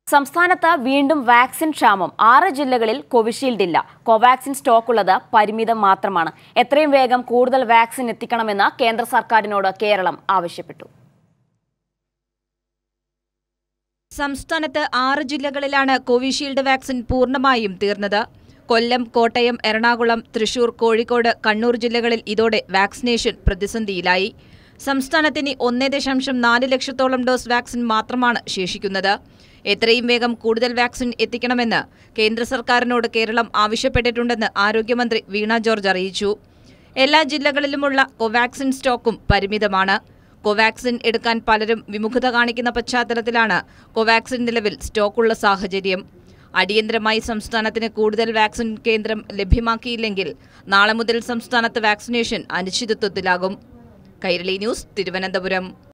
സംസ്ഥാനത്ത് വീണ്ടും വാക്സിൻ ക്ഷാമം ആറ് ജില്ലകളിൽ കോവിഷീൽഡ് ഇല്ല കോവാക്സിൻ സ്റ്റോക്കുള്ളത് പരിമിതം മാത്രമാണ് എത്രയും വേഗം കൂടുതൽ വാക്സിൻ എത്തിക്കണമെന്ന് കേന്ദ്ര സർക്കാരിനോട് കേരളം ആവശ്യപ്പെട്ടു സംസ്ഥാനത്ത് ആറ് ജില്ലകളിലാണ് കോവിഷീൽഡ് വാക്സിൻ പൂർണ്ണമായും തീർന്നത് കൊല്ലം കോട്ടയം എറണാകുളം തൃശൂർ കോഴിക്കോട് കണ്ണൂർ ജില്ലകളിൽ ഇതോടെ വാക്സിനേഷൻ പ്രതിസന്ധിയിലായി സംസ്ഥാനത്തിന് ഒന്നേ ദശാംശം നാല് ലക്ഷത്തോളം ഡോസ് വാക്സിൻ മാത്രമാണ് ശേഷിക്കുന്നത് എത്രയും വേഗം കൂടുതൽ വാക്സിൻ എത്തിക്കണമെന്ന് കേന്ദ്ര സർക്കാരിനോട് കേരളം ആവശ്യപ്പെട്ടിട്ടുണ്ടെന്ന് ആരോഗ്യമന്ത്രി വീണ ജോർജ് അറിയിച്ചു എല്ലാ ജില്ലകളിലുമുള്ള കോവാക്സിൻ സ്റ്റോക്കും പരിമിതമാണ് കോവാക്സിൻ എടുക്കാൻ പലരും വിമുഖത കാണിക്കുന്ന പശ്ചാത്തലത്തിലാണ് കോവാക്സിൻ നിലവിൽ സ്റ്റോക്കുള്ള സാഹചര്യം അടിയന്തരമായി സംസ്ഥാനത്തിന് കൂടുതൽ വാക്സിൻ കേന്ദ്രം ലഭ്യമാക്കിയില്ലെങ്കിൽ നാളെ മുതൽ സംസ്ഥാനത്ത് വാക്സിനേഷൻ അനിശ്ചിതത്വത്തിലാകും കൈരളി ന്യൂസ് തിരുവനന്തപുരം